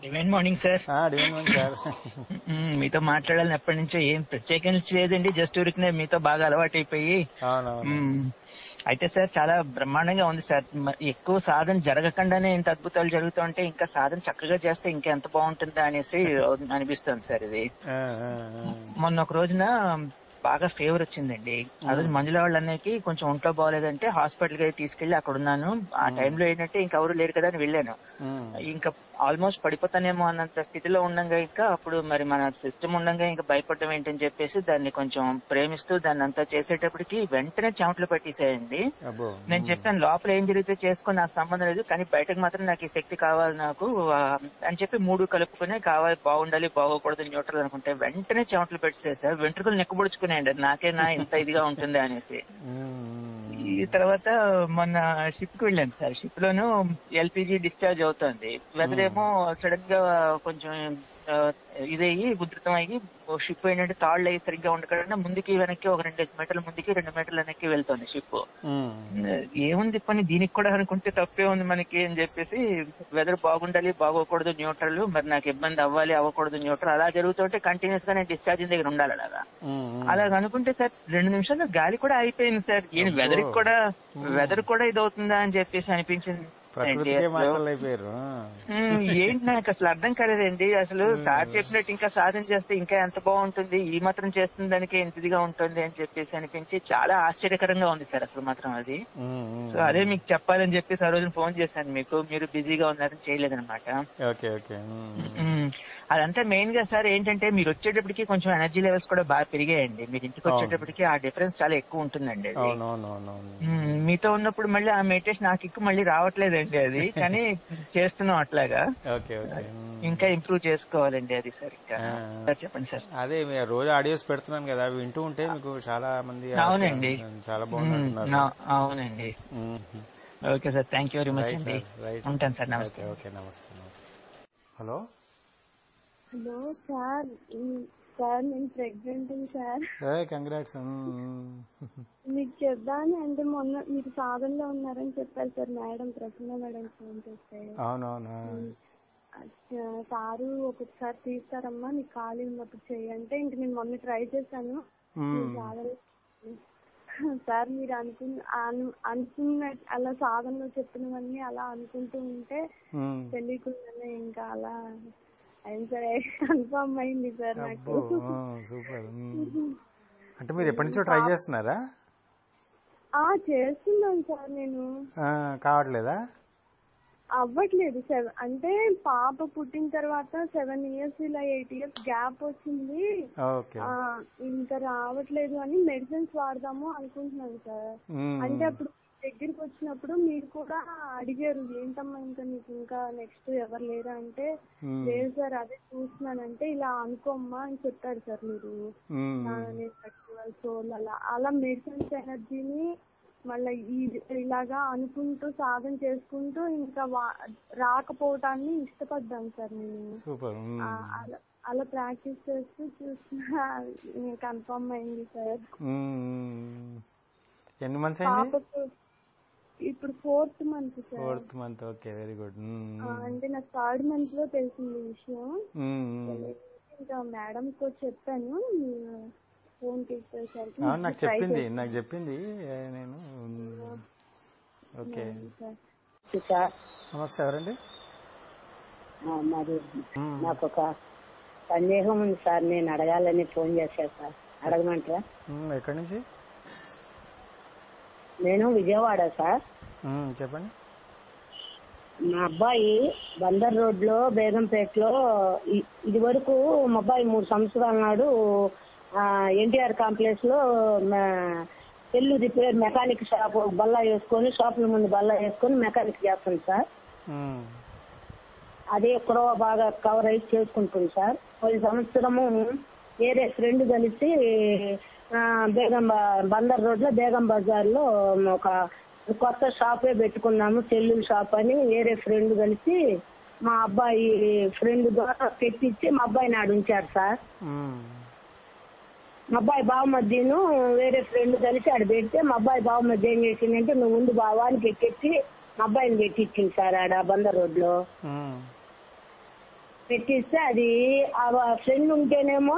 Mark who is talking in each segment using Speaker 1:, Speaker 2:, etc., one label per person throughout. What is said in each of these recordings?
Speaker 1: Divine morning sir
Speaker 2: divine sir
Speaker 1: మ్మ్, మీతో మాట్లాడాలని ఎప్పటి నుంచో ఏం ప్రత్యేకించి లేదండి జస్ట్ ఊరికనే మీతో బాగా అలవాటు అయిపోయి
Speaker 2: అవునవును
Speaker 1: మ్మ్. అయితే సార్ చాలా బ్రహ్మాండంగా ఉంది సార్ మ- ఎక్కువ సాధన జరగకుండానే ఇంత అద్భుతాలు జరుగుతుంటే ఇంకా సాధన చక్కగా చేస్తే ఇంకా ఎంత బాగుంటుందా అనేసి అనిపిస్తుంది సార్ ఇది
Speaker 2: ఆ, ఆ, ఆ.
Speaker 1: మొన్న ఒక రోజున బాగా ఫీవర్ వచ్చిందండి ఆ రోజు మంజుల వాళ్ళ అన్నయ్యకి కొంచెం ఒంట్లో బాగోలేదంటే హాస్పిటల్ కి తీసుకెళ్లి అక్కడ ఉన్నాను ఆ టైంలో ఏంటంటే ఇంకా ఎవరు లేరు కదా అని వెళ్ళాను
Speaker 2: ఉమ్,
Speaker 1: ఇంకా ఆల్మోస్ట్ పడిపోతానేమో అన్నంత స్థితిలో ఉండంగా ఇంకా అప్పుడు మరి మన సిస్టమ్ ఉండంగా ఇంకా భయపడడం ఏంటని చెప్పేసి దాన్ని కొంచెం ప్రేమిస్తూ దాన్ని అంతా చేసేటప్పటికి వెంటనే చెమటలు పట్టేసాయండి
Speaker 2: అబ్బో
Speaker 1: నేను చెప్పాను లోపల ఏం జరిగితే చేసుకొని నాకు సంబంధం లేదు కానీ బయటకు మాత్రం నాకు ఈ శక్తి కావాలి నాకు ఆ, అని చెప్పి మూడు కలుపుకునే కావాలి బాగుండాలి బాగోకూడదు న్యూట్రల్ అనుకుంటే వెంటనే చెమటలు పెట్టేసారు వెంట్రుకలు నెక్కబుడుచుకునేయండి నాకేనా ఇంత ఇదిగా ఉంటుంది అనేసి
Speaker 2: ఉమ్,
Speaker 1: ఈ తర్వాత మొన్న షిప్ కి వెళ్ళాను సార్ షిప్ లోను ఎల్పిజి డిశ్చార్జ్ అవుతుంది వెదర్ ఏమో సడన్ గా కొంచెం ఆ, ఇదయ్యి ఉధృతం అయ్యి షిప్ ఏంటంటే తాళ్ళు అయ్యి సరిగ్గా ఉండకుండా ముందుకి వెనక్కి ఒక రెండు మీటర్ల ముందుకి రెండు మీటర్ల వెనక్కి వెళ్తుంది షిప్
Speaker 2: ఉమ్,
Speaker 1: ఏముంది పని దీనికి కూడా అనుకుంటే తప్పే ఉంది మనకి అని చెప్పేసి వెదర్ బాగుండాలి బాగోకూడదు న్యూట్రల్ మరి నాకు ఇబ్బంది అవ్వాలి అవ్వకూడదు న్యూట్రల్ అలా జరుగుతుంటే కంటిన్యూస్ గా నేను డిశ్చార్జ్ దగ్గర ఉండాలి అలాగా
Speaker 2: ఉమ్, ఉమ్.
Speaker 1: అలాగ అనుకుంటే సార్ రెండు నిమిషాలు గాలి కూడా అయిపోయింది సార్ ఈయన వెదర్ కూడా వెదర్ కూడా ఇది అవుతుందా అని చెప్పేసి అనిపించింది
Speaker 2: ప్రకృతికే మాస్టర్లు అయిపోయారు
Speaker 1: ఉమ్, ఏంటి నాకు అసలు అర్థం కాలేదండి అసలు సార్ చెప్పినట్టు ఇంకా సాధన చేస్తే ఇంకా ఎంత బాగుంటుంది ఈ మాత్రం చేస్తున్న దానికి ఎంత ఇదిగా ఉంటుంది అని చెప్పేసి అనిపించి చాలా ఆశ్చర్యకరంగా ఉంది సార్ అసలు మాత్రం అది
Speaker 2: ఉమ్, ఉమ్.
Speaker 1: సో అదే మీకు చెప్పాలని చెప్పేసి ఆ రోజున ఫోన్ చేశాను మీకు మీరు బిజీగా ఉన్నారని చేయలేదన్నమాట
Speaker 2: ఓకే ఓకే ఉమ్,
Speaker 1: ఉమ్, అదంతా మెయిన్ గా సార్ ఏంటంటే మీరు వచ్చేటప్పటికి కొంచెం ఎనర్జీ లెవెల్స్ కూడా బాగా పెరిగాయండి మీరు ఇంటికి వచ్చేటప్పటికి ఆ డిఫరెన్స్ చాలా ఎక్కువ ఉంటుందండి అది
Speaker 2: అవునవునవునవును
Speaker 1: ఉమ్, మీతో ఉన్నప్పుడు మళ్ళీ ఆ మెడిటేషన్ నాకు ఎక్కువ మళ్ళీ రావట్లేదండి అది కానీ చేస్తున్నాం అట్లాగా
Speaker 2: ఓకే ఓకే ఉమ్.
Speaker 1: ఇంకా ఇంప్రూవ్ చేసుకోవాలండి అది సార్ ఇంకా
Speaker 2: ఆ.
Speaker 1: సార్ చెప్పండి సార్
Speaker 2: అదే మీ- రోజు ఆడియోస్ పెడుతున్నాను కదా అవి వింటూ ఉంటే మీకు చాలా మంది
Speaker 1: అవునండి.
Speaker 2: చాలా
Speaker 1: ఉమ్,
Speaker 2: బాగుంటున్నారు
Speaker 1: నా- అవునండి okay sir thank you very much
Speaker 2: right
Speaker 1: అండి
Speaker 2: సార్, రైట్.
Speaker 1: ఉంటాను సార్ నమస్తే
Speaker 2: ఓకే ఓకే నమస్తే నమస్తే హలో
Speaker 3: హలో సార్ ఉమ్, సార్ నేను ప్రెగ్నెంట్ సార్
Speaker 2: ఏ కంగ్రాట్స్
Speaker 3: మీకు చెప్దాని అంటే మొన్న మీరు సాధనలో ఉన్నారని చెప్పారు sir madam Prasanna madam phone చేస్తే
Speaker 2: అవునవును
Speaker 3: అచ్చా, సారు ఒక్కొక్కసారి తీస్తారమ్మా నీకు ఖాళీ ఉన్నప్పుడు చెయ్యి అంటే ఇంక నేను మొన్న ట్రై చేశాను మీరు సాధన సార్ మీరు అనుకున్న అను- అనుకున్న అలా సాధనలో చెప్పినవన్నీ అలా అనుకుంటూ ఉంటే తెలియకుండానే ఇంకా అలా అయింది సార్ కన్ఫర్మ్ అయింది సార్ నాకు
Speaker 2: అబ్బో సూపర్ అంటే మీరు ఎప్పటి నుంచో ట్రై చేస్తున్నారా
Speaker 3: ఆ చేస్తున్నాను సార్ నేను
Speaker 2: ఆ, కావట్లేదా
Speaker 3: అవ్వట్లేదు సెవెన్ అంటే పాప పుట్టిన తర్వాత సెవెన్ ఇయర్స్ ఇలా ఎయిట్ ఇయర్స్ గ్యాప్ వచ్చింది
Speaker 2: ఓకే
Speaker 3: ఆ, ఇంకా రావట్లేదు అని మెడిసిన్స్ వాడదాము అనుకుంటున్నాను సార్
Speaker 2: మ్మ్.
Speaker 3: అంటే అప్పుడు దగ్గరికి వచ్చినప్పుడు మీరు కూడా అడిగారు ఏంటమ్మా ఇంకా నీకు ఇంకా నెక్స్ట్ ఎవరు లేరా అంటే లేదు సార్ అదే చూస్తున్నానంటే ఇలా అనుకోమ్మా అని చెప్పారు సార్ మీరు
Speaker 2: మ్మ్.
Speaker 3: ఆ, నేను ఫెస్టివల్ సోల్ అలా అలా మెడిసిన్స్ ఎనర్జీని మళ్ళీ ఈ ఇలాగా అనుకుంటూ సాధన చేసుకుంటూ ఇంకా వా- రాకపోవటాన్ని ఇష్టపడ్డాను సార్ నేను
Speaker 2: సూపర్ మ్మ్.
Speaker 3: ఆ, అలా అలా ప్రాక్టీస్ చేస్తూ చూస్తున్నా కన్ఫర్మ్ అయింది సార్
Speaker 2: మ్మ్. ఎన్ని మంత్స్ అయింది
Speaker 3: పాపకు ఇప్పుడు fourth month sir
Speaker 2: fourth month okay very good
Speaker 3: ఆ, అంటే నాకు థర్డ్ మంత్ లో తెలిసింది ఈ విషయం ఇంకా మేడం తో చెప్పాను మీరు ఫోన్ చేసేసరికి
Speaker 2: అవును నాకు చెప్పింది నాకు చెప్పింది ఏ, నేను ఓకే
Speaker 4: సార్
Speaker 2: నమస్తే ఎవరండి
Speaker 4: ఆ, మరి నాకు ఒక సందేహం ఉంది సార్ నేను అడగాలని ఫోన్ చేశా సార్ అడగమంటారా
Speaker 2: మ్మ్, ఎక్కడి నుంచి
Speaker 4: నేను విజయవాడ సార్
Speaker 2: మ్మ్, చెప్పండి
Speaker 4: మా అబ్బాయి బందర్ రోడ్ లో బేగంపేటలో ఇ- ఇది వరకు మా అబ్బాయి మూడు సంవత్సరాల నాడు ఎన్టీఆర్ కాంప్లెక్స్ లో మా- సెల్లు రిపేర్ మెకానిక్ షాప్ బల్లా వేసుకొని షాపుల ముందు బల్లా వేసుకొని మెకానిక్ చేస్తుంది సార్
Speaker 2: మ్మ్.
Speaker 4: అదే కురవ బాగా కవర్ అయి చేసుకుంటుంది సార్ పోయిన సంవత్సరము వేరే ఫ్రెండ్ కలిసి ఆ, బేగం బ- బందర్ రోడ్ లో బేగం బజార్ లో ఒక కొత్త షాపే పెట్టుకున్నాము సెల్లుల షాప్ అని వేరే ఫ్రెండ్ కలిసి మా అబ్బాయి ఫ్రెండ్ ద్వారా పెట్టించి మా అబ్బాయిని ఆడ ఉంచారు సార్
Speaker 2: మ్మ్.
Speaker 4: మా అబ్బాయి బావమద్దీను వేరే ఫ్రెండ్ కలిసి ఆడ పెడితే మా అబ్బాయి బావమద్ది ఏం చేసిందంటే నువ్వు ఉండు బావానికి ఎక్కెత్తి మా అబ్బాయిని పెట్టించింది సార్ ఆడ బందర్ రోడ్ లో
Speaker 2: మ్మ్.
Speaker 4: పెట్టిస్తే అది ఆ ఫ్రెండ్ ఉంటేనేమో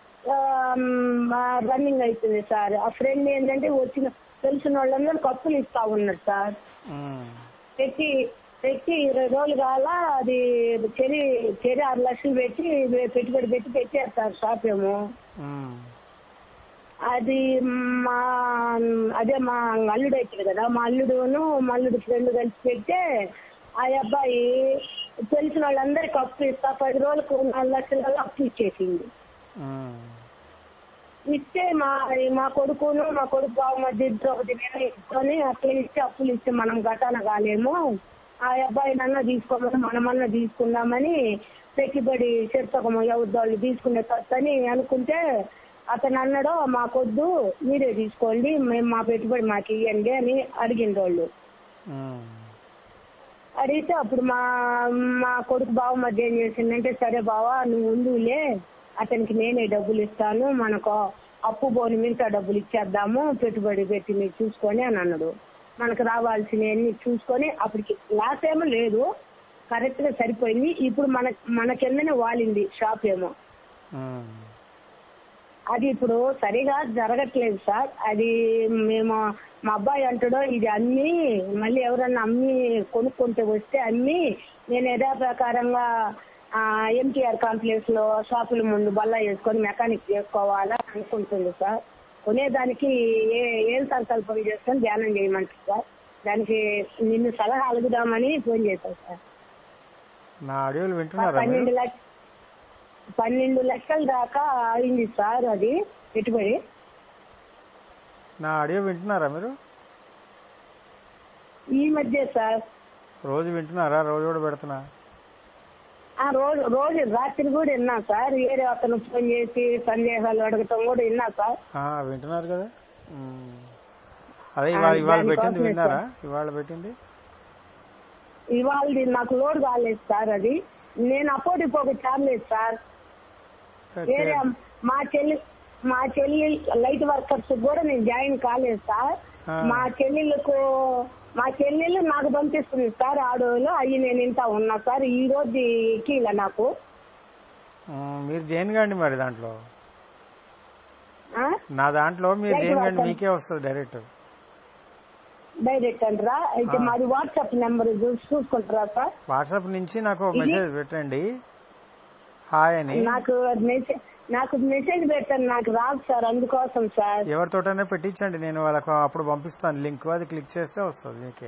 Speaker 4: రన్నింగ్ అవుతుంది సార్ ఆ ఫ్రెండ్ ఏంటంటే వచ్చిన తెలిసిన వాళ్ళందరూ కప్పులు ఇస్తా ఉన్నారు సార్
Speaker 2: ఉమ్,
Speaker 4: పెట్టి పెట్టి ఇరవై రోజులు కాల అది చెరి చెరి ఆరు లక్షలు పెట్టి పెట్టుబడి పెట్టి పెట్టారు సార్ షాప్ ఏమో
Speaker 2: ఉమ్,
Speaker 4: అది మా అదే మా అల్లుడు అవుతుంది కదా మా అల్లుడును మా అల్లుడు ఫ్రెండ్ కలిసి పెడితే ఆ అబ్బాయి తెలిసిన వాళ్ళందరికి అప్పు ఇస్తా పది రోజులకు నాలుగు లక్షల అప్పు ఇచ్చేసింది
Speaker 2: ఉమ్,
Speaker 4: ఇస్తే మా మా కొడుకును మా కొడుకు బావ మధ్య ఇద్దరు ఒకటి ఇచ్చుకొని అట్లా ఇస్తే అప్పులు ఇస్తే మనం గటాన కాలేము ఆ అబ్బాయి నన్న తీసుకోమని మనమన్నా తీసుకుందామని పెట్టుబడి చెరుసకము ఎవరు తీసుకునే అని అనుకుంటే అతను అన్నాడు మాకొద్దు మీరే తీసుకోండి మేము మా పెట్టుబడి మాకు ఇవ్వండి అని అడిగిన వాళ్ళు
Speaker 2: ఉమ్,
Speaker 4: అడిగితే అప్పుడు మా మా కొడుకు బావ మధ్య ఏం చేసిందంటే సరే బావా నువ్వు ఉండులే అతనికి నేనే డబ్బులు ఇస్తాను మనకు అప్పు పోని మిగతా డబ్బులు ఇచ్చేద్దాము పెట్టుబడి పెట్టి మీరు చూసుకొని అని అన్నాడు మనకు రావాల్సినవన్నీ చూసుకొని అప్పటికి లాస్ ఏమో లేదు కరెక్ట్ గా సరిపోయింది ఇప్పుడు మన మన కిందనే వాలింది షాప్ ఏమో
Speaker 2: ఉమ్,
Speaker 4: అది ఇప్పుడు సరిగా జరగట్లేదు సార్ అది మేము మా అబ్బాయి అంటాడో ఇది అమ్మి మళ్ళీ ఎవరన్నా అమ్మి కొనుక్కుంటే వస్తే అమ్మి నేను యథా ప్రకారంగా ఎంటీఆర్ కాంప్లెక్స్ లో షాపుల ముందు బల్ల వేసుకొని మెకానిక్ చేసుకోవాలా అనుకుంటుంది సార్ కొనేదానికి ఏ ఏం సంకల్పం చేసుకొని ధ్యానం చేయమంటారు సార్ దానికి నిన్ను సలహా అడుగుదామని ఫోన్ చేశాను సార్
Speaker 2: నా ఆడియోలు వింటున్నారా మీరు
Speaker 4: పన్నెండు లక్ష పన్నెండు లక్షల దాకా అయింది సార్ అది పెట్టుబడి
Speaker 2: నా ఆడియో వింటున్నారా మీరు
Speaker 4: ఈ మధ్య సార్
Speaker 2: రోజు వింటున్నారా రోజు కూడా పెడుతున్నా
Speaker 4: ఆ రోజు రోజు రాత్రి కూడా విన్నా సార్ వేరే అతను ఫోన్ చేసి సందేహాలు అడగటం కూడా విన్నా సార్
Speaker 2: ఆ, వింటున్నారు కదా ఉమ్. అదే ఇవాళ ఇవాళ పెట్టింది విన్నారా ఇవాళ పెట్టింది
Speaker 4: ఇవాళ నాకు లోడ్ కాలేదు సార్ అది నేను అపోటి పోక చాలేదు సార్
Speaker 2: సరే,
Speaker 4: వేరే
Speaker 2: చేయండి.
Speaker 4: మా చెల్లి మా చెల్లి లైట్ వర్కర్స్ కూడా నేను జాయిన్ కాలేదు సార్
Speaker 2: ఆ.
Speaker 4: మా చెల్లెళ్ళకు మా చెల్లెళ్ళు నాకు పంపిస్తుంది సార్ ఆడోలో అయ్యి నేను ఇంత ఉన్నా సార్ ఈ రోజు ఎక్కిల నాకు
Speaker 2: ఉమ్, మీరు జైన్ కండి మరి దాంట్లో
Speaker 4: ఆ?
Speaker 2: నా దాంట్లో మీరు
Speaker 4: Right,
Speaker 2: జైన్ కండి
Speaker 4: welcome.
Speaker 2: మీకే వస్తుంది డైరెక్ట్
Speaker 4: డైరెక్ట్ అంటారా అయితే మాది వాట్సాప్ నెంబర్ చూసి చూసుకుంటారా సార్
Speaker 2: వాట్సాప్ నుంచి నాకు మెసేజ్ పెట్టండి హాయ్ అని
Speaker 4: నాకు మెసేజ్ నాకు మెసేజ్ పెట్టండి నాకు రాదు సార్ అందుకోసం సార్
Speaker 2: ఎవరితోటైనా పెట్టించండి నేను వాళ్ళకు అప్పుడు పంపిస్తాను లింక్ అది క్లిక్ చేస్తే వస్తుంది మీకే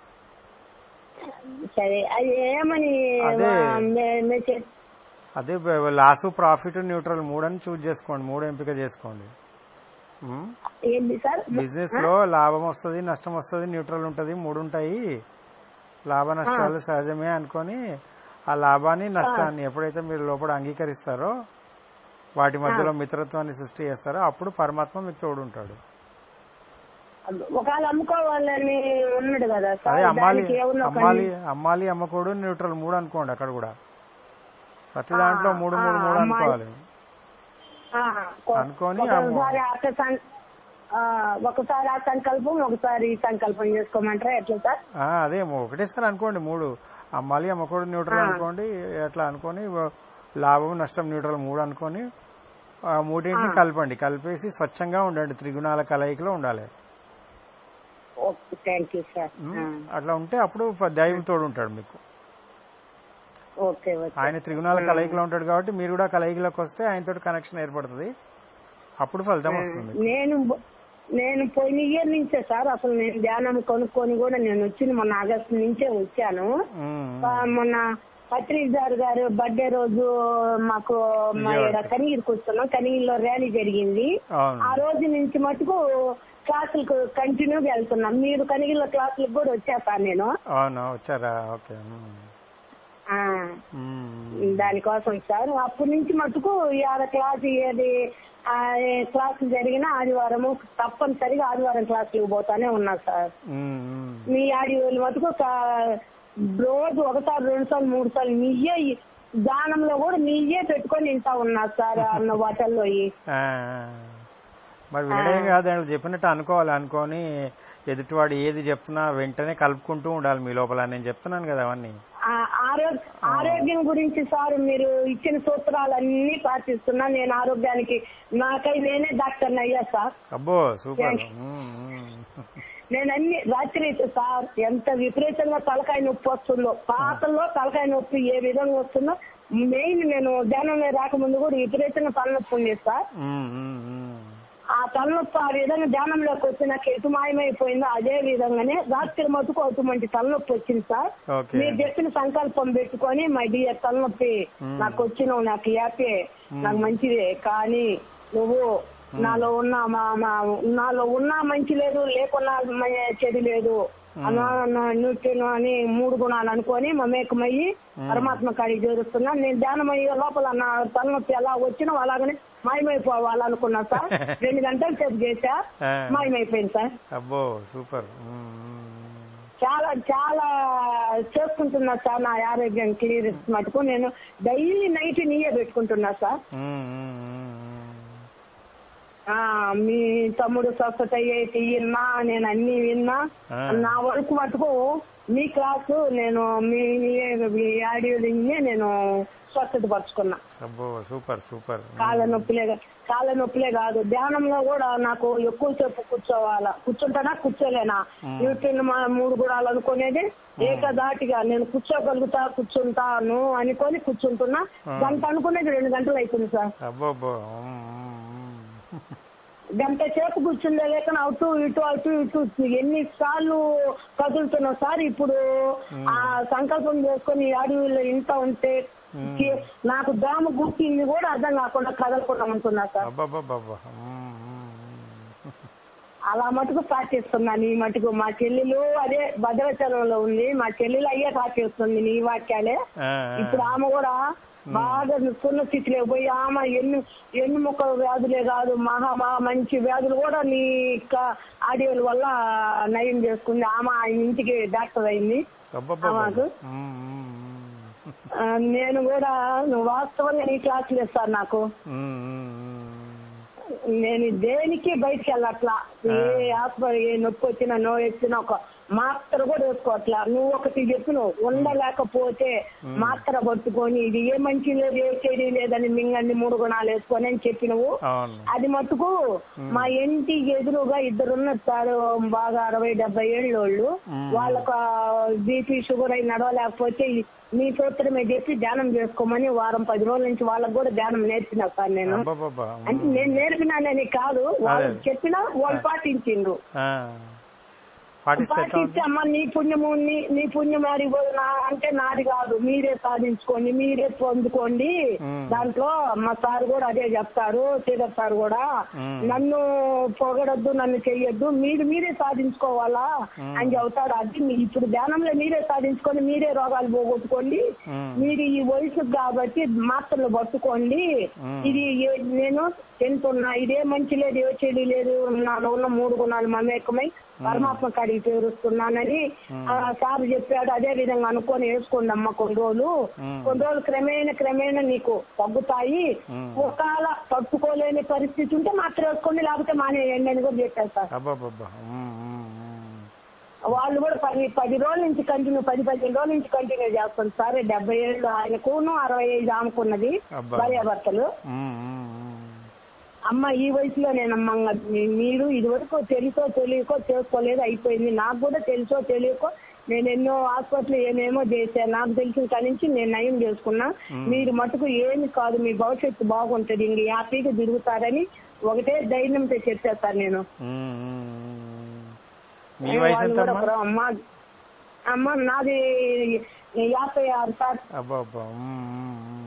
Speaker 4: సరే అది ఏమని
Speaker 2: అదే.
Speaker 4: మె- మెసేజ్
Speaker 2: అదే లాస్ ప్రాఫిట్ న్యూట్రల్ మూడని చూజ్ చేసుకోండి మూడు ఎంపిక చేసుకోండి ఉమ్.
Speaker 4: ఏంటి సార్
Speaker 2: బిజినెస్ లో లాభం వస్తుంది నష్టం వస్తుంది న్యూట్రల్ ఉంటది మూడు ఉంటాయి లాభ నష్టాలు సహజమే అనుకొని ఆ లాభాన్ని నష్టాన్ని ఎప్పుడైతే మీరు లోపల అంగీకరిస్తారో వాటి మధ్యలో మిత్రత్వాన్ని సృష్టి చేస్తారో అప్పుడు పరమాత్మ మీకు తోడు ఉంటాడు
Speaker 4: ఒకవేళ అమ్ముకోవాలని ఉన్నాడు కదా
Speaker 2: అదే
Speaker 4: సార్
Speaker 2: అమ్మాలి
Speaker 4: దానికి ఏమన్నా ఒక-
Speaker 2: అమ్మాలి అమ్మాలి అమ్మకూడు న్యూట్రల్ మూడు అనుకోండి అక్కడ కూడా ప్రతి దాంట్లో మూడు మూడు మూడు
Speaker 4: అమ్మాలి.
Speaker 2: అనుకోవాలి
Speaker 4: ఆ, కొ-
Speaker 2: అనుకొని
Speaker 4: ఒకసారి అట్ట సం- ఆ, ఒకసారి ఆ సంకల్పం ఒకసారి ఈ సంకల్పం చేసుకోమంటారా ఎట్లా సార్
Speaker 2: ఆ, అదే ఒకటేసారి అనుకోండి మూడు అమ్మాలి అమ్మకూడదు న్యూట్రల్ అనుకోండి ఎట్లా అనుకొని లాభం నష్టం న్యూట్రల్ మూడు అనుకొని ఆ మూడింటిని కలపండి కలిపేసి స్వచ్ఛంగా ఉండండి త్రిగుణాల కలయికలో ఉండాలి
Speaker 4: ఓకే థ్యాంక్ యూ సార్
Speaker 2: ఉమ్, అట్లా ఉంటే అప్పుడు దైవం తోడు ఉంటాడు మీకు
Speaker 4: ఓకే ఓకే
Speaker 2: ఆయన త్రిగుణాల కలయికలో ఉంటాడు కాబట్టి మీరు కూడా కలయికలోకి వస్తే ఆయనతో కనెక్షన్ ఏర్పడుతుంది అప్పుడు ఫలితం వస్తుంది
Speaker 4: నేను నేను పోయిన ఇయర్ నుంచే సార్ అసలు నేను ధ్యానం కొనుక్కొని కూడా నేను వచ్చింది మొన్న ఆగస్టు నుంచే వచ్చాను
Speaker 2: ఉమ్,
Speaker 4: ఆ, మొన్న పత్రికార్ గారు బర్త్డే రోజు మాకు మా ఈడ
Speaker 2: విజయవాడ.
Speaker 4: కనిగిరికి వస్తున్నాం కనిగిరిలో ర్యాలీ జరిగింది
Speaker 2: అవును
Speaker 4: ఆ రోజు నుంచి మటుకు క్లాసులకు కంటిన్యూగా వెళ్తున్నాం మీరు కనిగిరిలో క్లాసులకు కూడా వచ్చా సార్ నేను
Speaker 2: అవును వచ్చారా ఓకే ఉమ్,
Speaker 4: ఆ,
Speaker 2: ఉమ్,
Speaker 4: దానికోసం సార్ అప్పటి నుంచి మటుకు ఆడ క్లాస్ ఏది ఆ, ఏ క్లాసు జరిగిన ఆదివారము తప్పనిసరిగా ఆదివారం క్లాసులకు పోతానే ఉన్నా సార్
Speaker 2: ఉమ్, ఉమ్.
Speaker 4: మీ ఆడియోలు మటుకు కా- రోజు ఒకసారి రెండు సార్లు మూడు సార్లు మీయే ఈ- దానంలో కూడా మీయే పెట్టుకొని ఇంటా ఉన్నా సార్ అన్న వాటల్లో ఈ.
Speaker 2: ఆ, మరి వినడం కాదు దాంట్లో చెప్పినట్టు అనుకోవాలి అనుకొని ఎదుటివాడు ఏది చెప్తున్నా వెంటనే కలుపుకుంటూ ఉండాలి మీ లోపల నేను చెప్తున్నాను కదా అవన్నీ
Speaker 4: ఆ- ఆ రోజు ఆరోగ్యం గురించి సార్ మీరు ఇచ్చిన సూత్రాలన్నీ పాటిస్తున్నా నేను ఆరోగ్యానికి నాకై నేనే డాక్టర్ అయ్యా సార్
Speaker 2: అబ్బో సూపర్
Speaker 4: Thanks.
Speaker 2: మ్మ్, మ్మ్.
Speaker 4: నేను అన్ని రాత్రి సార్ ఎంత విపరీతంగా తలకాయ నొప్పి వస్తుందో పాతల్లో తలకాయ నొప్పి ఏ విధంగా వస్తుందో మెయిన్ నేను ధ్యానంలో రాకముందు కూడా విపరీతంగా తలనొప్పి ఉండేది సార్
Speaker 2: మ్మ్, మ్మ్, మ్మ్.
Speaker 4: ఆ తలనొప్పి ఆ విధంగా ధ్యానంలోకి వచ్చి నాకు ఎటు మాయమైపోయిందో అదే విధంగానే రాత్రి మటుకు అటువంటి తలనొప్పి వచ్చింది సార్
Speaker 2: ఓకే
Speaker 4: మీరు చెప్పిన సంకల్పం పెట్టుకొని మై డియర్ తలనొప్పి నాకు వచ్చినావు నాకు హ్యాపీ నాకు మంచిదే కానీ నువ్వు నాలో ఉన్న మా- మా- నాలో ఉన్నా మంచి లేదు లేకున్నా మ- చెడు లేదు న్యూట్రిన్ అని మూడు గుణాలు అనుకొని మమేకమయ్యి పరమాత్మ కాడికి చేరుస్తున్నా నేను ధ్యానం అయ్యే లోపల నా తలనొప్పి ఎలా వచ్చినా అలాగనే మాయమైపోవాలనుకున్నా సార్ రెండు గంటల సేపు చేశా
Speaker 2: ఆ.
Speaker 4: మాయమైపోయింది సార్
Speaker 2: అబ్బో సూపర్ మ్మ్, మ్మ్.
Speaker 4: చాలా చాలా చేసుకుంటున్నా సార్ నా ఆరోగ్యం క్లియర్ మటుకు నేను డైలీ నైట్ నీయే పెట్టుకుంటున్నా సార్
Speaker 2: మ్మ్, మ్మ్, మ్మ్.
Speaker 4: ఆ మీ తమ్ముడు స్వస్థత అయ్యేటి విన్నా నేను అన్ని విన్నా
Speaker 2: ఆ.
Speaker 4: నా వరకు మటుకు మీ క్లాసు నేను మీ మీ ఆడియో విన్నే నేను స్వస్థత పరుచుకున్నా
Speaker 2: అబ్బో సూపర్ సూపర్
Speaker 4: కాళ్ళ నొప్పులే కా- కాళ్ళ నొప్పులే కాదు ధ్యానంలో కూడా నాకు ఎక్కువసేపు కూర్చోవాలా కూర్చుంటానా కూర్చోలేనా న్యూట్రిన్ మా- మూడు గుణాలు అనుకునేది ఏకదాటిగా నేను కూర్చోగలుగుతా కూర్చుంటాను అనుకొని కూర్చుంటున్నా గంట అనుకునేది రెండు గంటలు అవుతుంది సార్
Speaker 2: అబ్బో అబ్బో మ్మ్, మ్మ్, మ్మ్.
Speaker 4: గంట సేపు కూర్చుండే లేక అటు ఇటు అటు ఇటు ఎన్ని సార్లు కదులుతున్నా సార్ ఇప్పుడు ఆ సంకల్పం చేసుకొని ఈ అడవిలో ఇంత ఉంటే కి- నాకు దామ గుర్తింది కూడా అర్థం కాకుండా కదలకుండా ఉంటున్నా సార్
Speaker 2: అబ్బబ్బబ్బబ్బా. మ్మ్, మ్మ్, మ్మ్.
Speaker 4: అలా మటుకు పాటిస్తున్నాను ఈ మటుకు మా చెల్లెలు అదే భద్రాచలంలో ఉంది మా చెల్లెలు అయ్యే పాటిస్తుంది నీ వాక్యాలే
Speaker 2: ఆ,
Speaker 4: ఇప్పుడు ఆమె కూడా బాగా సున్న స్థితిలో పోయి ఆమె ఎన్ని ఎన్ని ముక్కల వ్యాధులే కాదు మహా మహా మంచి వ్యాధులు కూడా నీ క- ఆడియోల వల్ల నయం చేసుకుంది ఆమె ఆయన ఇంటికి డాక్టర్ అయింది
Speaker 2: అబ్బబ్బబ్బా.
Speaker 4: ఆమెకు
Speaker 2: మ్మ్, మ్మ్,
Speaker 4: ఆ, నేను కూడా నువ్వు వాస్తవంగా నీ క్లాసులు ఇస్తాను నాకు
Speaker 2: మ్మ్, మ్మ్, మ్మ్.
Speaker 4: నేను దేనికి బయటికి వెళ్ళట్లా ఏ హాస్పిటల్ ఏ నొప్పి వచ్చినా నో వచ్చినా ఒక మాత్ర కూడా వేసుకోవట్లా నువ్వు ఒకటి చెప్పు నువ్వు ఉండలేకపోతే మాత్ర పట్టుకొని ఇది ఏ మంచి లేదు ఏ చెడు లేదని మింగండి మూడు గుణాలు వేసుకొని అని చెప్పి నువ్వు
Speaker 2: అవును
Speaker 4: అది మటుకు మా ఇంటి ఎదురుగా ఇద్దరున్నారు సార్ బాగా అరవై డెబ్బై ఏళ్ళు వాళ్ళు వాళ్ళకు బీపీ షుగర్ అయి నడవలేకపోతే ఈ- మీ సూత్రమే చెప్పి ధ్యానం చేసుకోమని వారం పది రోజుల నుంచి వాళ్ళకు కూడా ధ్యానం నేర్పినా సార్ నేను
Speaker 2: అబ్బబ్బబ్బా.
Speaker 4: అంటే నేను నేర్పినానని కాదు వాళ్ళు చెప్పినా వాళ్ళు పాటించిండ్రు
Speaker 2: ఆ. పాటిస్తే ఎట్లా
Speaker 4: పాటిస్తే
Speaker 2: ఉంటుంది?
Speaker 4: అమ్మ నీ పుణ్యము నీ నీ పుణ్యం ఆడిపోదు నా అంటే నాది కాదు మీరే సాధించుకోండి మీరే పొందుకోండి దాంట్లో మా సార్ కూడా అదే చెప్తారు శ్రీధర్ సార్ కూడా నన్ను పొగడొద్దు నన్ను చెయ్యొద్దు మీరు మీరే సాధించుకోవాలా అని చెబుతాడు అది మీ- ఇప్పుడు ధ్యానంలో మీరే సాధించుకొని మీరే రోగాలు పోగొట్టుకోండి మీరు ఈ వయసు కాబట్టి మాత్రలు పట్టుకోండి ఇది ఏ- నేను తింటున్నా ఇదే మంచి లేదు ఏ చెడు లేదు నాలో ఉన్న మూడు గుణాలు మమేకమై పరమాత్మ కాడికి చేరుస్తున్నానని ఆ సార్ చెప్పాడు అదే విధంగా అనుకొని వేసుకోండి అమ్మ కొన్ని రోజులు కొన్ని రోజులు క్రమేణ క్రమేణ నీకు తగ్గుతాయి ఒకవేళ తట్టుకోలేని పరిస్థితి ఉంటే మాత్రం వేసుకోండి లేకపోతే మానేయండి అని కూడా చెప్పారు సార్
Speaker 2: అబ్బబ్బబ్బా. మ్మ్, మ్మ్, మ్మ్.
Speaker 4: వాళ్ళు కూడా పది పది రోజుల నుంచి కంటిన్యూ పది పదిహేను రోజుల నుంచి కంటిన్యూ చేస్తారు సార్ డెబ్బై ఏళ్ళు ఆయనకును అరవై ఐదు ఆమెకున్నది
Speaker 2: అబ్బా.
Speaker 4: భార్యాభర్తలు
Speaker 2: మ్మ్, మ్మ్, మ్మ్.
Speaker 4: అమ్మ ఈ వయసులో నేనమ్మ మీ- మీరు ఇదివరకు తెలుసో తెలియకో చేసుకోలేదు అయిపోయింది నాకు కూడా తెలుసో తెలియకో నేను ఎన్నో హాస్పిటల్ ఏమేమో చేశాను నాకు తెలిసిన కాడి నుంచి నేను నయం చేసుకున్నా మీరు మటుకు ఏమి కాదు మీ భవిష్యత్తు బాగుంటది ఇంక హ్యాపీగా తిరుగుతారని ఒకటే ధైర్యంతో చెప్పేస్తాను నేను
Speaker 2: మ్మ్, మ్మ్, మ్మ్. మీ వయసు
Speaker 4: వాళ్ళు
Speaker 2: ఎంత
Speaker 4: కూడా
Speaker 2: అమ్మా?
Speaker 4: అమ్మ అమ్మ నాది యాభై ఆరు సార్
Speaker 2: అబ్బబ్బా. మ్మ్, మ్మ్, మ్మ్.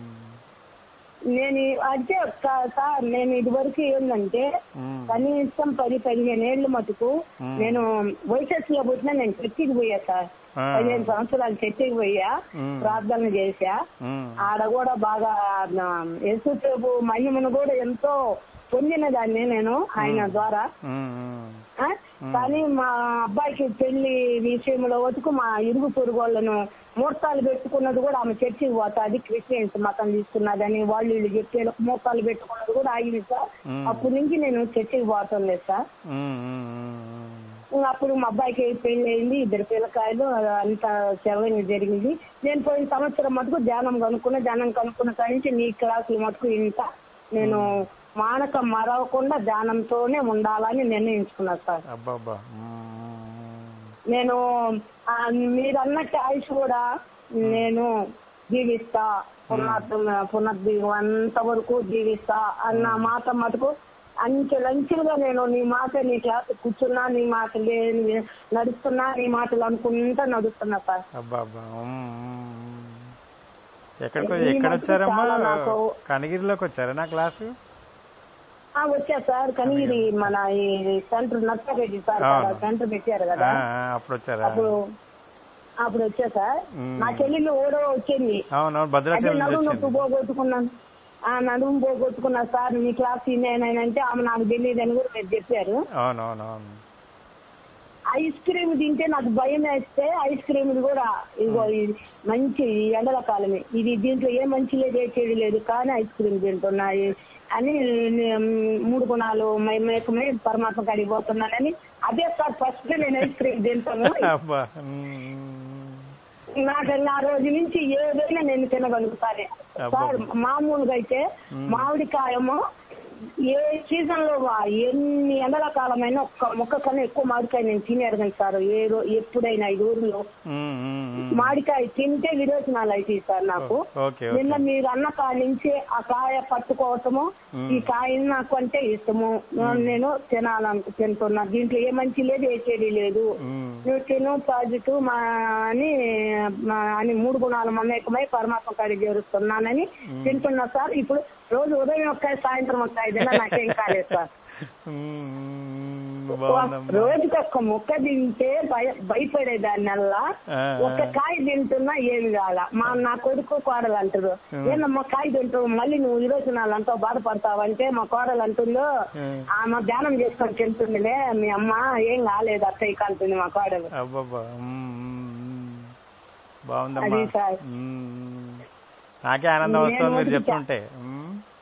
Speaker 4: నేను అంటే కా- సార్ నేను ఇదివరకు ఏంటంటే
Speaker 2: మ్మ్.
Speaker 4: కనీసం పది పదిహేను ఏళ్ళు మటుకు నేను వైసెస్ లో పుట్టినా నేను చర్చికి పోయా సార్
Speaker 2: ఆ.
Speaker 4: పదిహేను సంవత్సరాలు చర్చికి పోయా
Speaker 2: మ్మ్.
Speaker 4: ప్రార్థన చేశా
Speaker 2: మ్మ్.
Speaker 4: ఆడ కూడా బాగా యేసు ప్రభు మహిమను కూడా ఎంతో పొందిన దాన్ని నేను ఆయన ద్వారా
Speaker 2: మ్మ్, మ్మ్.
Speaker 4: ఆ? కానీ మా అబ్బాయికి పెళ్లి విషయంలో వరకు మా ఇరుగు పొరుగు వాళ్ళను ముహూర్తాలు పెట్టుకున్నది కూడా ఆమె చర్చికి పోతాది క్రిస్టియన్స్ మతం తీసుకున్నదని వాళ్ళు వీళ్ళు చెప్పే ముహూర్తాలు పెట్టుకున్నది కూడా ఆగింది సార్ అప్పటి నుంచి నేను చర్చికి పోవటం లేదు సార్
Speaker 2: మ్మ్, మ్మ్, మ్మ్.
Speaker 4: ఇంకా అప్పుడు మా అబ్బాయికి పెళ్లి అయింది ఇద్దరు పిల్లకాయలు అంత చదవని జరిగింది నేను పోయిన సంవత్సరం మటుకు ధ్యానం కనుక్కున్నా ధ్యానం కనుక్కున్న కాడి నుంచి నీ క్లాసులు మటుకు ఇంత నేను మానక మరవకుండా ధ్యానంతోనే ఉండాలని నిర్ణయించుకున్నా సార్
Speaker 2: అబ్బాబ్బా మ్మ్.
Speaker 4: నేను ఆ, మీరు అన్నట్టు ఆయుష్ కూడా నేను జీవిస్తా పునర్ పునర్జీవం అంతవరకు జీవిస్తా అన్న మాట మటుకు అంచెలంచెలుగా నేను నీ మాట నీ క్లాస్ కూర్చున్నా నీ మాట లే- నడుస్తున్నా నీ మాటలు అనుకుంటా నడుస్తున్నా సార్
Speaker 2: అబ్బా అబ్బా మ్మ్. ఎక్కడికి
Speaker 4: ఈ
Speaker 2: ఎక్కడ
Speaker 4: మటుకు
Speaker 2: వచ్చారమ్మా
Speaker 4: చాలా నాకు-
Speaker 2: కనగిరిలోకి వచ్చారా నా క్లాసు
Speaker 4: ఆ, వచ్చా సార్ కానీ ఇది మన ఈ సెంటర్ నర్సారెడ్డి సార్
Speaker 2: అవును.
Speaker 4: సెంటర్ పెట్టారు
Speaker 2: ఆ,
Speaker 4: కదా
Speaker 2: ఆ, అప్పుడు వచ్చారా
Speaker 4: అప్పుడు అప్పుడు వచ్చా సార్
Speaker 2: మ్మ్.
Speaker 4: నా చెల్లెళ్ళు ఓడో వచ్చింది
Speaker 2: అవునవును
Speaker 4: అదే
Speaker 2: భద్రాచలం నుంచి
Speaker 4: నడుము నొప్పి
Speaker 2: వచ్చింది
Speaker 4: పోగొట్టుకున్నాను ఆ నడుము పోగొట్టుకున్నా సార్ మీ క్లాస్ అంటే ఆమె నాకు తెలియదు అని కూడా మీరు చెప్పారు
Speaker 2: అవునవునవును
Speaker 4: ఐస్ క్రీమ్ తింటే నాకు భయం వేస్తే ఐస్ క్రీమ్ కూడా ఇగో ఇది మంచి ఈ ఎండల కాలమే ఇది దీంట్లో ఏ మంచి లేదు ఏ చెడు లేదు కానీ ఐస్ క్రీమ్ తింటున్నాయి అని నేను మూడు గుణాలు మై- మేకమే పరమాత్మ కాడికి పోతున్నానని అదే సార్ ఫస్ట్ నేను ఐస్ క్రీమ్ తింటాను
Speaker 2: అబ్బా మ్మ్.
Speaker 4: నాకు నా రోజు నుంచి ఏదైనా నేను తినగలుగుతానే సార్ మామూలుగా అయితే మామిడికాయము ఏ సీజన్ లో వా- ఎన్ని ఎండల కాలమైనా ఒక్క మొక్క కన్నా ఎక్కువ మామిడికాయ నేను తినేరు సార్ ఏ రో- ఎప్పుడైనా ఐదు ఊర్లో
Speaker 2: మ్మ్, మ్మ్, మ్మ్.
Speaker 4: మామిడికాయ తింటే విరోచనాలు అవుతాయి సార్ నాకు
Speaker 2: ఓకే
Speaker 4: నిన్న
Speaker 2: ఓకే
Speaker 4: మీరు అన్న కాడి నుంచి ఆ కాయ పట్టుకోవటము ఈ కాయని నాకు అంటే ఇష్టము నేను తినాలను తింటున్నా దీంట్లో ఏ మంచి లేదు ఏ చెడు లేదు
Speaker 2: మ్మ్.
Speaker 4: నువ్వు తిను పాజిటివ్ మా అని మా అని మూడు గుణాలు మమేకమై పరమాత్మ కాడి చేరుస్తున్నానని తింటున్నా సార్ ఇప్పుడు రోజు ఉదయం ఒక్క సాయంత్రం ఒక్క ఐదైనా నాకేం కాలేదు సార్
Speaker 2: మ్మ్. బాగుందమ్మా
Speaker 4: రోజుకి ఒక్క మొక్క తింటే భయ భయపడేదాన్నల్లా
Speaker 2: ఆ,
Speaker 4: ఒక్క కాయ తింటున్నా ఏమి కాల మా నా కొడుకు కోడలు అంటారు ఏందమ్మా కాయ తింటావు మళ్ళీ నువ్వు ఈ రోజు నాలు అంతా బాధపడతావంటే మా కోడలు అంటుందో ఆమె ధ్యానం చేసుకొని తింటుందిలే మీ అమ్మ ఏం కాలేదు అత్తయ్య కాలుతుంది మా కోడలు
Speaker 2: అబ్బబ్బా మ్మ్, మ్మ్. బాగుందమ్మా
Speaker 4: అది సార్.
Speaker 2: మ్మ్. నాకే ఆనందం వస్తుంది మీరు చెప్తుంటే మ్మ్.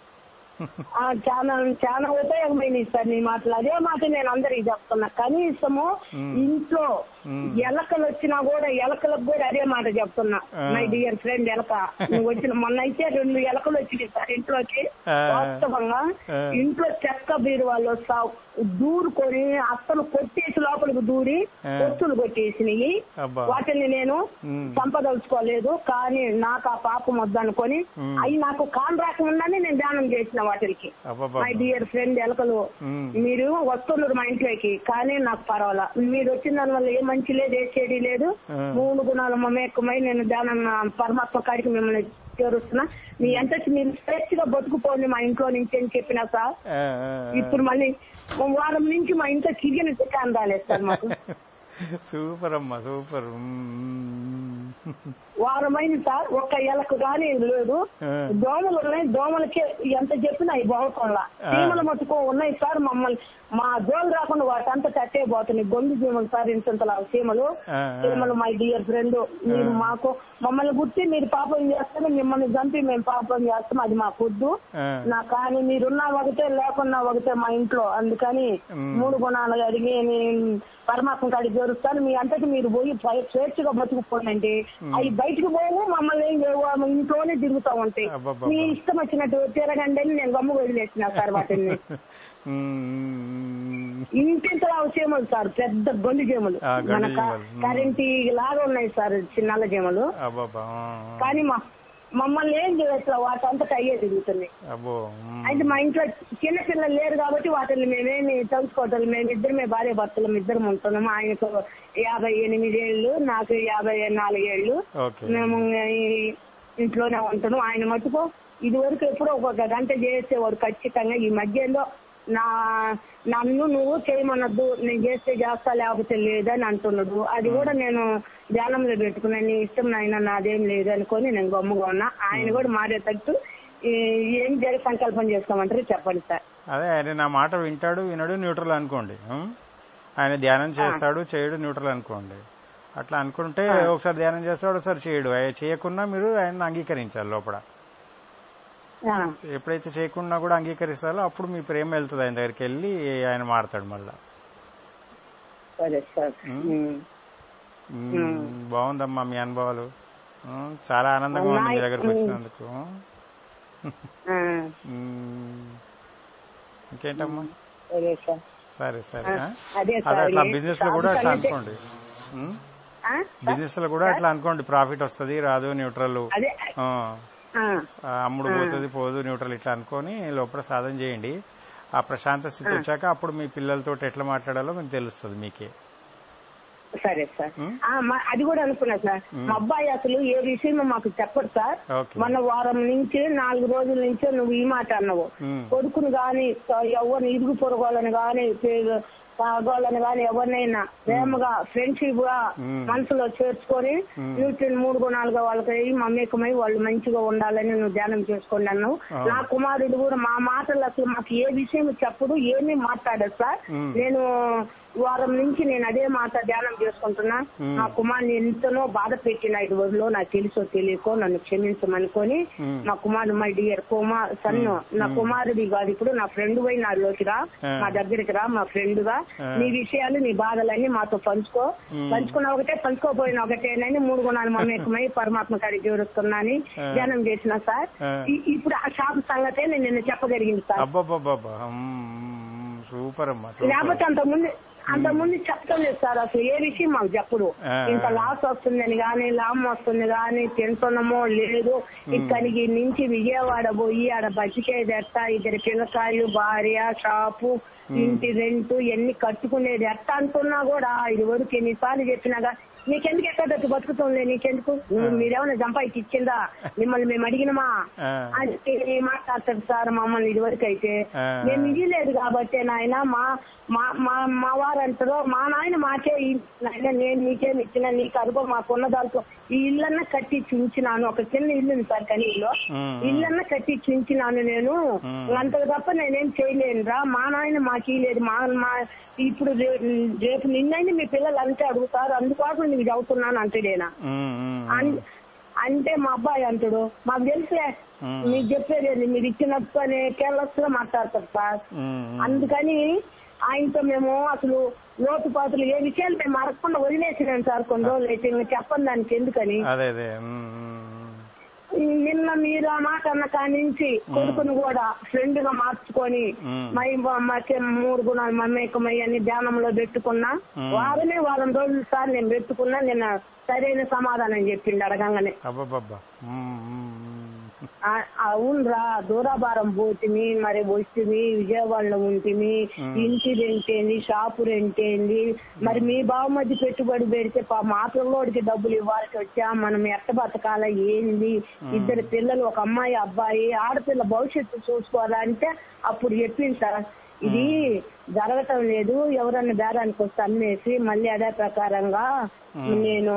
Speaker 4: ఆ, చాలా చాలా ఉపయోగమైనవి సార్ నీ మాటలు అదే మాట నేను అందరికి చెప్తున్నా కనీసము ఇంట్లో ఎలకలు వచ్చినా కూడా ఎలకలకు కూడా అదే మాట చెప్తున్నా మై డియర్ ఫ్రెండ్ ఎలక నువ్వు వచ్చిన మొన్న అయితే రెండు ఎలకలు వచ్చినాయి సార్ ఇంట్లోకి
Speaker 2: ఆ.
Speaker 4: వాస్తవంగా
Speaker 2: ఆ.
Speaker 4: ఇంట్లో చెక్క బీరువాళ్ళు సా- దూరుకొని అత్తలు కొట్టేసి లోపలికి దూరి
Speaker 2: ఆ.
Speaker 4: కొట్టులు కొట్టేసినాయి
Speaker 2: అబ్బా
Speaker 4: వాటిని నేను
Speaker 2: మ్మ్.
Speaker 4: సంపదలుచుకోలేదు కానీ నాకు ఆ పాపం వద్దనుకొని
Speaker 2: మ్మ్.
Speaker 4: అవి నాకు కాన్ రాకుండానే నేను ధ్యానం చేసిన వాటికి
Speaker 2: అబ్బబ్బా
Speaker 4: మై డియర్ ఫ్రెండ్ ఎలకలు
Speaker 2: మ్మ్.
Speaker 4: మీరు వస్తున్నారు మా ఇంట్లోకి కానీ నాకు పర్వాలా మీరు వచ్చిన దాని వల్ల ఏ మంచి లేదు ఏ చెడి లేదు
Speaker 2: ఆ.
Speaker 4: మూడు గుణాలు మమేకమై నేను ధ్యానం ఆ, పరమాత్మ కాడికి మిమ్మల్ని చేరుస్తున్నా మీ ఎంతటి మీరు స్ట్రెచ్ గా బతుకుపోండి మా ఇంట్లో నుంచి అని చెప్పినా సార్
Speaker 2: ఆ, ఆ,
Speaker 4: ఇప్పుడు మళ్ళీ ఓ వారం నుంచి మా ఇంట్లో చికెన్ చికెన్ రాలేదు సార్ మాకు
Speaker 2: సూపర్ అమ్మా సూపర్ మ్మ్.
Speaker 4: వారమైంది సార్ ఒక్క ఎలకు గానీ లేదు
Speaker 2: ఆ.
Speaker 4: దోమలు ఉన్నాయి దోమలకి ఎంత చెప్పినా అవి బాగుంటా చీమల మటుకు ఉన్నాయి సార్ మమ్మల్ని మా దోమలు రాకుండా వాటి అంతా కట్టే పోతున్నాయి గొంతు చీమలు సార్ ఇంతంతలా చీమలు
Speaker 2: ఆ, ఆ.
Speaker 4: చీమలు మై డియర్ ఫ్రెండ్ మీరు మాకు మమ్మల్ని గుర్తి మీరు పాపం చేస్తారు మిమ్మల్ని చంపి మేము పాపం చేస్తాం అది మాకు వద్దు
Speaker 2: ఆ.
Speaker 4: నా కానీ మీరున్నా ఒకటే లేకున్నా ఒకటే మా ఇంట్లో అందుకని మూడు గుణాలు అడిగి నేను పరమాత్మ కాడికి చేరుస్తాను మీ అంతటి మీరు పోయి పై- స్వేచ్ఛగా బతుకుపోనండి అవి బయటకు పోవు మమ్మల్ని ఏం లేవు ఆమె ఇంట్లోనే తిరుగుతా ఉంటాయి
Speaker 2: అబ్బబ్బబ్బా.
Speaker 4: మీ ఇష్టం వచ్చినట్టు తిరగండి అని నేను గమ్ము వదిలేసిన సార్ వాటిని
Speaker 2: మ్మ్.
Speaker 4: ఇంటింతలా చీమలు సార్ పెద్ద గొంతు చీమలు
Speaker 2: ఆ, గొండు
Speaker 4: మన క-
Speaker 2: చీమలు.
Speaker 4: కరెంట్ లాగా ఉన్నాయి సార్ చిన్నల చీమలు
Speaker 2: అబ్బబ్బా ఆ,
Speaker 4: కానీ మా మమ్మల్ని ఏం చేయట్లా వాటంతట అయ్యే తిరుగుతున్నాయి
Speaker 2: అబ్బో మ్మ్.
Speaker 4: అయితే మా ఇంట్లో చిన్న పిల్లలు లేరు కాబట్టి వాటిని మేమేమి తెలుసుకోవటం మేము ఇద్దరమే భార్య భర్తలు ఇద్దరం ఉంటున్నాము ఆయనకు యాభై ఎనిమిది ఏళ్ళు నాకు యాభై నాలుగేళ్లు
Speaker 2: ఓకే
Speaker 4: మేము ఈ ఇంట్లోనే ఉంటున్నాం ఆయన మటుకు ఇది వరకు ఎప్పుడో ఒక గంట చేసేవాడు ఖచ్చితంగా ఈ మధ్యలో నా నన్ను నువ్వు చేయమనొద్దు నేను చేస్తే చేస్తా లేకపోతే లేదని అంటున్నాడు అది కూడా నేను ధ్యానంలో పెట్టుకున్నాను నీ ఇష్టం నాయన నాదేం లేదు అనుకొని నేను గమ్ముగా ఉన్నా ఆయన కూడా మారేటట్టు ఈ- ఏం జరిగి సంకల్పం చేసుకోమంటారు చెప్పండి సార్
Speaker 2: అదే ఆయన నా మాట వింటాడు వినడు న్యూట్రల్ అనుకోండి ఉం? ఆయన ధ్యానం చేస్తాడు చేయడు న్యూట్రల్ అనుకోండి అట్లా అనుకుంటే ఒకసారి ధ్యానం చేస్తాడు ఒకసారి చేయడు ఆయన చేయకున్నా మీరు ఆయన అంగీకరించాలి లోపల
Speaker 4: ఆ,
Speaker 2: ఎప్పుడైతే చేయకుండా కూడా అంగీకరిస్తారో అప్పుడు మీ ప్రేమ వెళ్తుంది ఆయన దగ్గరికి వెళ్ళి ఆయన మారతాడు మళ్ళా
Speaker 4: సరే సార్ ఉమ్.
Speaker 2: మ్మ్. బాగుందమ్మా మీ అనుభవాలు మ్మ్. చాలా ఆనందంగా ఉంది మీ దగ్గరకు వచ్చినందుకు
Speaker 4: ఆ,
Speaker 2: మ్మ్. ఇంకేంటమ్మా
Speaker 4: సరే సార్
Speaker 2: సరే సరే ఆ?
Speaker 4: అదే
Speaker 2: అదే
Speaker 4: సార్
Speaker 2: అట్లా
Speaker 4: ఏ-
Speaker 2: బిజినెస్ లో కూడా అట్లా
Speaker 4: సంగతి-
Speaker 2: అనుకోండి మ్మ్.
Speaker 4: ఆ?
Speaker 2: బిజినెస్ లో కూడా అట్లా అనుకోండి ప్రాఫిట్ వస్తుంది రాదు న్యూట్రల్
Speaker 4: అదే
Speaker 2: ఆ.
Speaker 4: ఆ,
Speaker 2: ఆ, అమ్ముడు పోతుంది పోదు న్యూట్రల్ ఇట్లా అనుకొని లోపల సాధన చేయండి ఆ ప్రశాంత స్థితి వచ్చాక అప్పుడు మీ పిల్లలతో ఎట్లా మాట్లాడాలో మీకు తెలుస్తుంది మీకే
Speaker 4: సరే సార్
Speaker 2: ఉమ్.
Speaker 4: ఆ, మా- అది కూడా అనుకున్నా సార్ మా అబ్బాయి అసలు ఏ విషయం మాకు చెప్పడు సార్
Speaker 2: ఓకే
Speaker 4: మొన్న వారం నుంచి నాలుగు రోజుల నుంచే నువ్వు ఈ మాట అన్నావు
Speaker 2: ఉమ్.
Speaker 4: కొడుకును గాని ఎవరిని ఇరుగు పొరగోళ్ళని గాని పగోళ్ళని గాని ఎవరినైనా ప్రేమగా ఫ్రెండ్షిప్ గా
Speaker 2: ఉమ్.
Speaker 4: మనసులో చేర్చుకొని న్యూట్రిన్ మూడు గుణాలుగా వాళ్ళకి మమేకమై వాళ్ళు మంచిగా ఉండాలని నువ్వు ధ్యానం చేసుకోండి అన్నావు
Speaker 2: ఆ.
Speaker 4: నా కుమారుడు కూడా మా మాటలు అసలు మాకు ఏ విషయం చెప్పడు ఏమీ మాట్లాడదు సార్
Speaker 2: ఉమ్.
Speaker 4: నేను వారం నుంచి నేను అదే మాట ధ్యానం చేసుకుంటున్నా
Speaker 2: ఉమ్.
Speaker 4: నా కుమారుని ఎంతనో బాధ పెట్టిన ఐదు రోజులు నాకు తెలుసో తెలియకో నన్ను క్షమించమనుకొని
Speaker 2: ఉమ్.
Speaker 4: నా కుమారుడు మై డియర్ కుమార్ సన్ను నా కుమారుడి కాదు ఇప్పుడు నా ఫ్రెండ్ పోయి నాలోకి రా
Speaker 2: ఆ.
Speaker 4: మా దగ్గరికి రా మా ఫ్రెండ్ గా
Speaker 2: ఆ.
Speaker 4: నీ విషయాలు నీ బాధలన్నీ మాతో పంచుకో
Speaker 2: ఉమ్.
Speaker 4: పంచుకున్న ఒకటే పంచుకోపోయిన ఒకటేనని మూడు గుణాలు మమేకమై పరమాత్మ కాడికి చేరుస్తున్నాని
Speaker 2: ఆ.
Speaker 4: ధ్యానం చేసిన సార్
Speaker 2: ఆ.
Speaker 4: ఈ- ఇప్పుడు ఆ షాప్ సంగతే నేను నిన్న చెప్పగలిగింది సార్
Speaker 2: అబ్బాబ్బాబ్బా సూపర్ అమ్మా సూపర్
Speaker 4: లేకపోతే అంత ముందు అంత ముందు చెప్తలేదు సార్ అసలు ఏ విషయం మాకు చెప్పడు
Speaker 2: ఆ.
Speaker 4: ఇంత లాస్ వస్తుందని గాని లాభం వస్తుంది గాని తింటున్నామో లేదు ఇక్కడికి నుంచి విజయవాడ పోయి ఆడ బతికేది ఎట్ట ఇద్దరు పిల్లకాయలు భార్య షాపు ఇంటి రెంట్ ఎన్ని కట్టుకునేది ఎట్ట అంటున్నా కూడా ఇది వరకు ఎన్నిసార్లు చెప్పినాగా నీకెందుకు ఎక్కడ బతుకుతుంది నీకెందుకు నువ్వు మీరేమైనా జంపాయికి ఇచ్చిందా మిమ్మల్ని మేము అడిగినమా
Speaker 2: ఆ.
Speaker 4: అంటే మాట్లాడతాడు సార్ మమ్మల్ని ఇది వరకు అయితే
Speaker 2: ఆ.
Speaker 4: మేము ఇది లేదు కాబట్టి నాయన మా మా మా మా వారు అంటారు మా నాయన మాకే ఈ- నాయన నేను నీకేమి ఇచ్చిన నీకు అరుగో మాకున్న దాంట్లో ఈ ఇల్లన్న కట్టి చించినాను ఒక చిన్న ఇల్లు ఉంది సార్ కానీ ఇల్లు
Speaker 2: ఉమ్,
Speaker 4: ఇల్లన్న కట్టి చించినాను నేను
Speaker 2: మ్మ్.
Speaker 4: అంత తప్ప నేనేం చేయలేనురా మా నాయన మాకు లేదు మా మా ఇప్పుడు రే- రేపు నిన్నైనా మీ పిల్లలు అంతే అడుగుతారు అందుకోసం నీకు చదువుతున్నాను అంటాడేనా
Speaker 2: ఉమ్, ఉమ్,
Speaker 4: అన్- అంటే మా అబ్బాయి అంటాడు మాకు తెలిసే
Speaker 2: మ్మ్.
Speaker 4: మీకు చెప్పేది మీరు ఇచ్చినట్టు అనే కేర్లెస్ గా మాట్లాడతారు సార్
Speaker 2: ఉమ్, ఉమ్.
Speaker 4: అందుకని ఆయనతో మేము అసలు లోతుపాతులు ఏ విషయాలు మేము అడగకుండా వదిలేసినాం సార్ కొన్ని రోజులు అయితే ఇంకా చెప్పండి దానికి ఎందుకని
Speaker 2: అదే అదే ఉమ్, ఉమ్,
Speaker 4: నిన్న మీరు ఆ మాట అన్న కాడి నుంచి కొడుకును కూడా ఫ్రెండ్ గా మార్చుకొని
Speaker 2: మ్మ్.
Speaker 4: మై మాకే మూడు గుణాలు మమేకమై అని ధ్యానంలో పెట్టుకున్నా వారమే వారం రోజులు సార్ నేను పెట్టుకున్నా నిన్న సరైన సమాధానం చెప్పిండు అడగంగానే
Speaker 2: అబ్బబ్బబ్బా ఉమ్, ఉమ్, ఉమ్.
Speaker 4: ఆ- అవునరా దూరాభారం పోతిమి మరి వస్తుంది విజయవాడలో ఉంటుంది ఇంటి రెంట్ ఏంది షాపు రెంట్ ఏంది మరి మీ బావమధ్య పెట్టుబడి పెడితే పా మాటల్లోడికి డబ్బులు ఇవ్వాల్సి వచ్చా మనం ఎట్ట బతకాల ఏంది ఇద్దరు పిల్లలు ఒక అమ్మాయి అబ్బాయి ఆడపిల్ల భవిష్యత్తు చూసుకోవాలా అంటే అప్పుడు చెప్పింది సార్ ఇది జరగటం లేదు ఎవరన్నా బేరానికి వస్తే అమ్మేసి మళ్ళీ అదే ప్రకారంగా నేను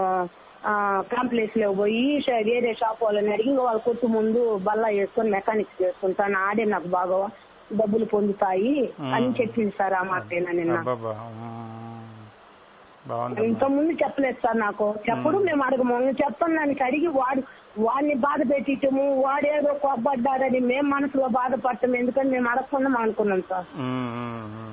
Speaker 4: కాంప్లెక్స్ లో పోయి ష- వేరే షాప్ వాళ్ళని అడిగి ఇంకా వాళ్ళ కొట్టు ముందు బల్ల వేసుకొని మెకానిక్స్ చేసుకుంటాను ఆడే నాకు బాగా డబ్బులు పొందుతాయి అని చెప్పింది సార్ ఆ మాట నిన్న
Speaker 2: అబ్బబ్బా ఉమ్. బాగుందమ్మా
Speaker 4: ఇంత ముందు చెప్పలేదు సార్ నాకు చెప్పడు మేము అడగము నువ్వు చెప్పని దానికి అడిగి వాడు వాడిని బాధ పెట్టించము వాడేదో కోప్పడ్డాడని మేము మనసులో బాధపడటం ఎందుకని మేము అడగకుండా అనుకున్నాం సార్
Speaker 2: ఉమ్, ఉమ్, ఉమ్.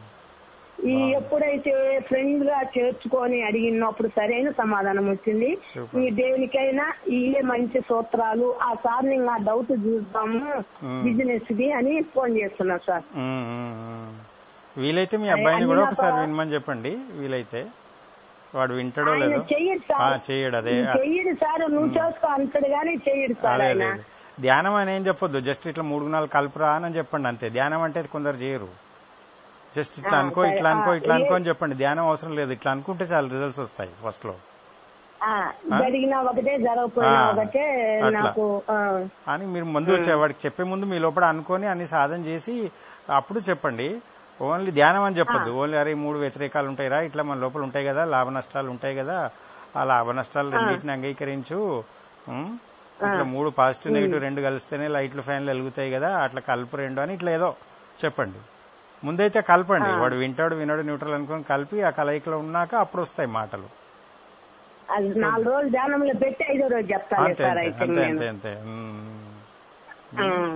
Speaker 4: ఈ ఎప్పుడైతే ఫ్రెండ్ గా చేర్చుకొని అడిగినప్పుడు సరైన సమాధానం వచ్చింది
Speaker 2: Super.
Speaker 4: ఈ దేనికైనా ఇవే మంచి సూత్రాలు ఆ సార్ ఇంకా డౌట్ చూద్దాము బిజినెస్ ది అని ఫోన్ చేస్తున్నా సార్
Speaker 2: ఉమ్, ఉమ్, ఉమ్. వీలైతే మీ అబ్బాయిని కూడా ఒకసారి వినమని చెప్పండి వీలైతే వాడు వింటాడో
Speaker 4: ఆయన
Speaker 2: లేదో
Speaker 4: చెయ్యడు
Speaker 2: ఆ,
Speaker 4: సార్
Speaker 2: చెయ్యడు అదే
Speaker 4: చెయ్యడు సార్ నువ్వు చేసుకో అంటాడు కానీ చెయ్యడు సార్
Speaker 2: అదే
Speaker 4: ఆయన
Speaker 2: అదే అదే. ధ్యానం అని ఏం చెప్పొద్దు జస్ట్ ఇట్లా మూడు గుణాలు కలుపురా అని చెప్పండి అంతే ధ్యానం అంటే కొందరు చేయరు జస్ట్ ఇట్లా
Speaker 4: ఆ,
Speaker 2: అనుకో
Speaker 4: సరే.
Speaker 2: ఇట్లా అనుకో
Speaker 4: ఆ,
Speaker 2: ఇట్లా అనుకో
Speaker 4: ఏ-
Speaker 2: అని చెప్పండి ధ్యానం అవసరం లేదు ఇట్లా అనుకుంటే చాలా రిజల్ట్స్ వస్తాయి ఫస్ట్ లో
Speaker 4: ఆ, జరిగినా ఒకటే జరగకపోయినా
Speaker 2: ఆ,
Speaker 4: ఒకటే
Speaker 2: అట్లా.
Speaker 4: నాకు ఆ,
Speaker 2: అని మీరు ముందు వచ్చే వాడికి చెప్పే ముందు మీ లోపల అనుకొని అన్ని సాధన చేసి అప్పుడు చెప్పండి ఓన్లీ ధ్యానం అని చెప్పొద్దు ఓన్లీ అరే ఈ మూడు వ్యతిరేకాలు ఉంటాయిరా ఇట్లా మన లోపల ఉంటాయి కదా లాభ నష్టాలు ఉంటాయి కదా ఆ లాభ నష్టాలు రెండింటిని అంగీకరించు ఉమ్, ఇట్లా మూడు పాజిటివ్ నెగిటివ్ రెండు కలిస్తేనే లైట్లు ఫ్యాన్లు వెలుగుతాయి కదా అట్లా కలుపు రెండు అని ఇట్లా ఏదో చెప్పండి ముందైతే కలపండి వాడు వింటాడు వినడు న్యూట్రల్ అనుకుని కలిపి ఆ కలయికలో ఉన్నాక అప్పుడు వస్తాయి మాటలు
Speaker 4: అది నాలుగు రోజులు ధ్యానంలో పెట్టి ఐదో రోజు చెప్తాను
Speaker 2: అంతే
Speaker 4: సార్
Speaker 2: అంతే
Speaker 4: అయితే
Speaker 2: అంతే
Speaker 4: నేను
Speaker 2: అంతే అంతే ఉమ్.
Speaker 4: ఆ,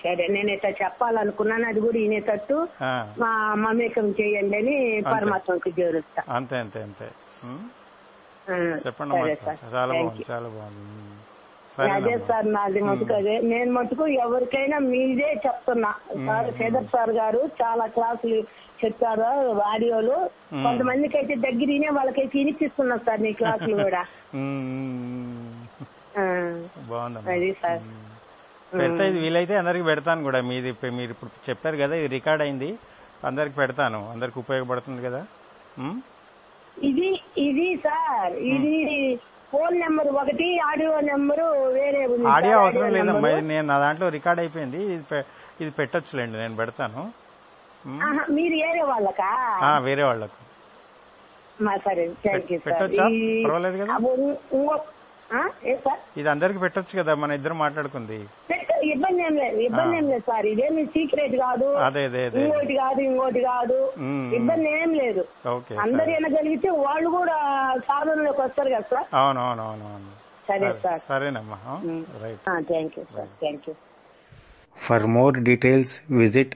Speaker 4: సరే నేను ఇట్లా చెప్పాలనుకున్నాను అది కూడా వినేటట్టు
Speaker 2: ఆ,
Speaker 4: మా మమేకం చేయండి అని పరమాత్మకి జోరుస్తా
Speaker 2: అంతే అంతే అంతే ఉమ్,
Speaker 4: ఆ,
Speaker 2: చెప్పండి అమ్మా
Speaker 4: సరే సార్
Speaker 2: చాలా
Speaker 4: థ్యాంక్
Speaker 2: బాగుంది
Speaker 4: యూ.
Speaker 2: చాలా బాగుంది ఉమ్.
Speaker 4: అదే
Speaker 2: సరేనమ్మా
Speaker 4: సార్ నాది మటుకు అదే నేను మటుకు ఎవరికైనా మీదే చెప్తున్నా సార్ శ్రీధర్ సార్ గారు చాలా క్లాసులు చెప్పారు ఆడియోలు కొంతమందికి అయితే దగ్గర వినే వాళ్ళకైతే వినిపిస్తున్నా సార్ నీ క్లాసులు కూడా
Speaker 2: ఉమ్, ఉమ్,
Speaker 4: ఆ,
Speaker 2: బాగుందమ్మా
Speaker 4: అది సార్
Speaker 2: పెడతా ఇది వీలైతే అందరికి పెడతాను కూడా మీది ఇప్పు- మీరు ఇప్పుడు చెప్పారు కదా ఇది రికార్డ్ అయింది అందరికి పెడతాను అందరికి ఉపయోగపడుతుంది కదా ఉమ్?
Speaker 4: ఇది ఇది సార్ ఇది ఫోన్ నెంబర్ ఒకటి ఆడియో నెంబరు వేరే ఉంది
Speaker 2: ఆడియో
Speaker 4: సార్,
Speaker 2: అవసరం
Speaker 4: ఆడియో
Speaker 2: లేదమ్మా
Speaker 4: నెంబరు.
Speaker 2: ఇది నేను నా దాంట్లో రికార్డ్ అయిపోయింది ఇది పె- ఇది పెట్టొచ్చులేండి నేను పెడతాను
Speaker 4: ఆహా, మీరు ఏరే వాళ్ళకా
Speaker 2: ఆ, వేరే వాళ్ళకు
Speaker 4: మా సరే థ్యాంక్ యూ సార్
Speaker 2: పెట్టొచ్చా?
Speaker 4: ఈ-
Speaker 2: పర్వాలేదు కదా?
Speaker 4: అబ్బో, ఇంకో ఆ, ఏ సార్
Speaker 2: ఇది అందరికి పెట్టొచ్చు కదా మన ఇద్దరు మాట్లాడుకుంది
Speaker 4: పెట్ట- ఇబ్బంది ఏం లేదు ఇబ్బంది ఏం లేదు సార్ ఇదేమి సీక్రెట్ కాదు
Speaker 2: అదే అదే అదే
Speaker 4: ఇంకోటి కాదు ఇంకోటి కాదు
Speaker 2: మ్మ్.
Speaker 4: ఇబ్బంది ఏం లేదు
Speaker 2: ఓకే
Speaker 4: అందరు
Speaker 2: సరే
Speaker 4: వినగలిగితే వాళ్ళు కూడా సాధనలోకి వస్తారు కదా సార్
Speaker 2: అవును అవును అవును అవును
Speaker 4: సరే
Speaker 2: సరే,
Speaker 4: సార్.
Speaker 2: సరేనమ్మా right
Speaker 4: thank you sir thank you
Speaker 2: For more details, visit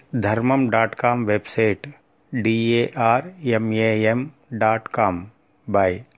Speaker 2: dharmam.com website darmam.com. Bye.